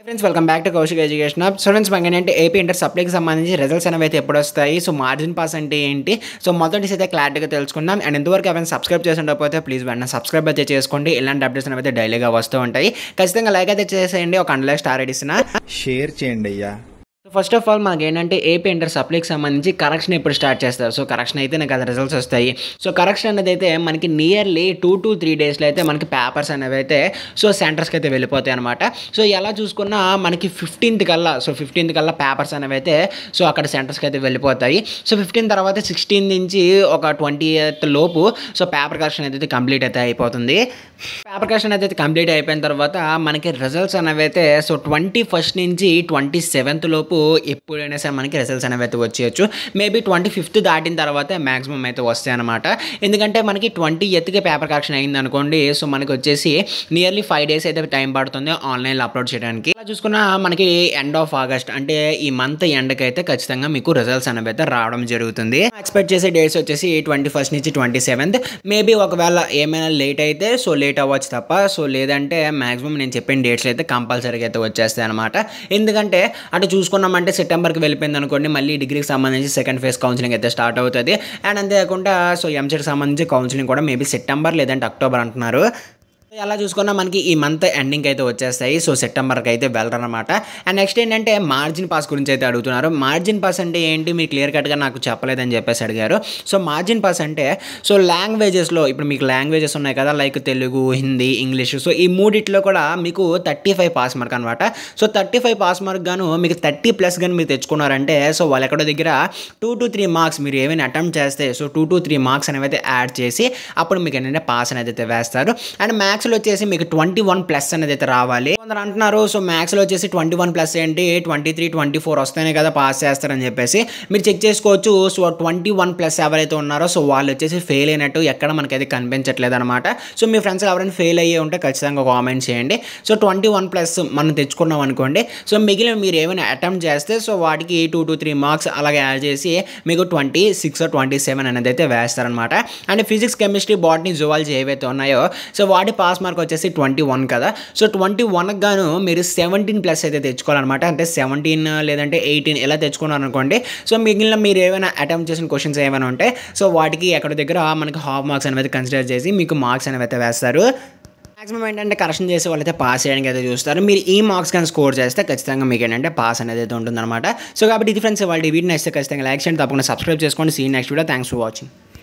friends welcome back to Kaushik education hub so friends మనకి ఏంటంటే AP inter సప్లైకి సంబంధించి results అనేవి అయితే ఎప్పుడు వస్తాయి సో మార్జిన్ పాస్ అంటే ఏంటి సో మొదటి అయితే క్లారిటీగా తెలుసుకుందాం అండ్ ఇంతవరకు ఎవరైనా సబ్స్క్రైబ్ చేసి ఉండకపోతే ప్లీజ్ వెంటనే సబ్స్క్రైబ్ అయితే చేసుకోండి ఇలాంటి అప్డేట్స్ అనేవి అయితే డైలీగా వస్తూ ఉంటాయి ఖచ్చితంగా లైక్ అయితే చేసేయండి ఒక హండ్రెడ్ స్టార్ ఇస్తున్నా షేర్ చేయండి అయ్యా సో ఫస్ట్ ఆఫ్ ఆల్ మనకి ఏంటంటే ఏపీ ఇంటర్ సప్లైకి సంబంధించి కరెక్షన్ ఎప్పుడు స్టార్ట్ చేస్తారు సో కరెక్షన్ అయితే నాకు అది రిజల్ట్స్ వస్తాయి సో కరెక్షన్ అనేది అయితే మనకి నియర్లీ టూ టు త్రీ డేస్లో అయితే మనకి పేపర్స్ అనేవి అయితే సో సెంటర్స్కి అయితే వెళ్ళిపోతాయి అనమాట సో ఎలా చూసుకున్నా మనకి ఫిఫ్టీన్త్ కల్లా సో ఫిఫ్టీన్త్ కల్లా పేపర్స్ అనేవి అయితే సో అక్కడ సెంటర్స్కి అయితే వెళ్ళిపోతాయి సో ఫిఫ్టీన్ తర్వాత సిక్స్టీన్ నుంచి ఒక ట్వంటీ లోపు సో పేపర్ కరెక్షన్ అయితే కంప్లీట్ అయితే అయిపోతుంది పేపర్ కరెక్షన్ అయితే కంప్లీట్ అయిపోయిన తర్వాత మనకి రిజల్ట్స్ అనేవి అయితే సో ట్వంటీ ఫస్ట్ నుంచి ట్వంటీ సెవెంత్ లోపు ఎప్పుడైనా సరే మనకి రిజల్ట్స్ అనేవి అయితే వచ్చేయచ్చు మేబీ ట్వంటీ ఫిఫ్త్ దాటిన తర్వాత మ్యాక్సిమం అయితే వస్తాయి అనమాట ఎందుకంటే మనకి ట్వంటీ ఎత్తుకే పేపర్ కరెక్షన్ అయింది అనుకోండి సో మనకి వచ్చేసి నియర్లీ ఫైవ్ డేస్ అయితే టైం పడుతుంది ఆన్లైన్లో అప్లోడ్ చేయడానికి అలా చూసుకున్న మనకి ఎండ్ ఆఫ్ ఆగస్ట్ అంటే ఈ మంత్ ఎండ్కి అయితే ఖచ్చితంగా మీకు రిజల్ట్స్ అనేవి అయితే రావడం జరుగుతుంది ఎక్స్పెక్ట్ చేసే డేట్స్ వచ్చేసి ట్వంటీ ఫస్ట్ నుంచి ట్వంటీ సెవెంత్ మేబీ ఒకవేళ ఏమైనా లేట్ అయితే సో లేట్ అవ్వచ్చు తప్ప సో లేదంటే మాక్సిమం నేను చెప్పిన డేట్స్ అయితే కంపల్సరీగా అయితే వచ్చేస్తాయి అనమాట ఎందుకంటే అటు చూసుకున్నామంటే సెప్టెంబర్కి వెళ్ళిపోయింది అనుకోండి మళ్ళీ డిగ్రీకి సంబంధించి సెకండ్ ఫేజ్ కౌన్సిలింగ్ అయితే స్టార్ట్ అవుతుంది అండ్ అంతేకాకుండా సో ఎంసెట్కి సంబంధించి కౌన్సిలింగ్ కూడా మేబీ సెప్టెంబర్ లేదంటే అక్టోబర్ అంటున్నారు ఎలా చూసుకున్నా మనకి ఈ మంత్ ఎండింగ్ అయితే వచ్చేస్తాయి సో సెప్టెంబర్కి అయితే వెళ్ళరనమాట అండ్ నెక్స్ట్ ఏంటంటే మార్జిన్ పాస్ గురించి అయితే అడుగుతున్నారు మార్జిన్ పాస్ అంటే ఏంటి మీరు క్లియర్ కట్గా నాకు చెప్పలేదని చెప్పేసి అడిగారు సో మార్జిన్ పాస్ అంటే సో లాంగ్వేజెస్లో ఇప్పుడు మీకు లాంగ్వేజెస్ ఉన్నాయి కదా like Telugu Hindi English so ఈ మూడిట్లో కూడా మీకు థర్టీ ఫైవ్ పాస్ మార్క్ అనమాట so thirty five pass mark గాను మీకు థర్టీ ప్లస్ కానీ మీరు తెచ్చుకున్నారంటే సో వాళ్ళు ఎక్కడో దగ్గర టూ టు త్రీ మార్క్స్ మీరు ఏమైనా అటెంప్ట్ చేస్తే so two to three marks అనేవి అయితే యాడ్ చేసి అప్పుడు మీకు ఏంటంటే పాస్ అనేది అయితే వేస్తారు అండ్ మ్యాథ్స్లో వచ్చేసి మీకు ట్వంటీ వన్ ప్లస్ అనేది అయితే రావాలి కొందరు అంటున్నారు సో మ్యాథ్స్లో వచ్చేసి ట్వంటీ వన్ ప్లస్ ఏంటి ట్వంటీ త్రీ ట్వంటీ ఫోర్ వస్తేనే కదా పాస్ చేస్తారని చెప్పేసి మీరు చెక్ చేసుకోవచ్చు సో ట్వంటీ వన్ ప్లస్ ఎవరైతే ఉన్నారో సో వాళ్ళు వచ్చేసి ఫెయిల్ అయినట్టు ఎక్కడ మనకైతే కనిపించట్లేదు అనమాట సో మీ ఫ్రెండ్స్ ఎవరైనా ఫెయిల్ అయ్యే ఉంటే ఖచ్చితంగా కామెంట్ చేయండి సో ట్వంటీ వన్ ప్లస్ మనం తెచ్చుకున్నాం అనుకోండి సో మిగిలిన మీరు ఏమైనా అటెంప్ట్ చేస్తే సో వాటికి టూ టు త్రీ మార్క్స్ అలాగే యాడ్ చేసి మీకు ట్వంటీ సిక్స్ ట్వంటీ సెవెన్ అనేది అయితే వేస్తారనమాట and physics chemistry botany zoology ఏవైతే ఉన్నాయో సో వాటి పాస్ మార్క్ వచ్చేసి ట్వంటీ వన్ కదా సో ట్వంటీ వన్కి గాను మీరు సెవెంటీన్ ప్లస్ అయితే తెచ్చుకోవాలన్నమాట అంటే సెవెంటీన్ లేదంటే ఎయిటీన్ ఇలా తెచ్చుకున్నారు అనుకోండి సో మిగిలిన మీరు ఏమైనా అటెంప్ట్ చేసిన క్వశ్చన్స్ ఏమైనా ఉంటే సో వాటికి ఎక్కడ దగ్గర మనకి హాఫ్ మార్క్స్ అనేవి కన్సిడర్ చేసి మీకు మార్క్స్ అనేవి అయితే వేస్తారు మాక్సిమం ఏంటంటే కరెక్షన్ చేసే వాళ్ళైతే పాస్ చేయడానికి అయితే చూస్తారు మీరు ఈ మార్క్స్ కానీ స్కోర్ చేస్తే ఖచ్చితంగా మీకు ఏంటంటే పాస్ అనేది అయితే ఉంటుందన్నమాట సో కాబట్టి ఇది ఫ్రెండ్స్ వాళ్ళ వీడియో నచ్చితే ఖచ్చితంగా లైక్ చేయండి తప్పకుండా సబ్స్క్రైబ్ చేసుకోండి see next video thanks for watching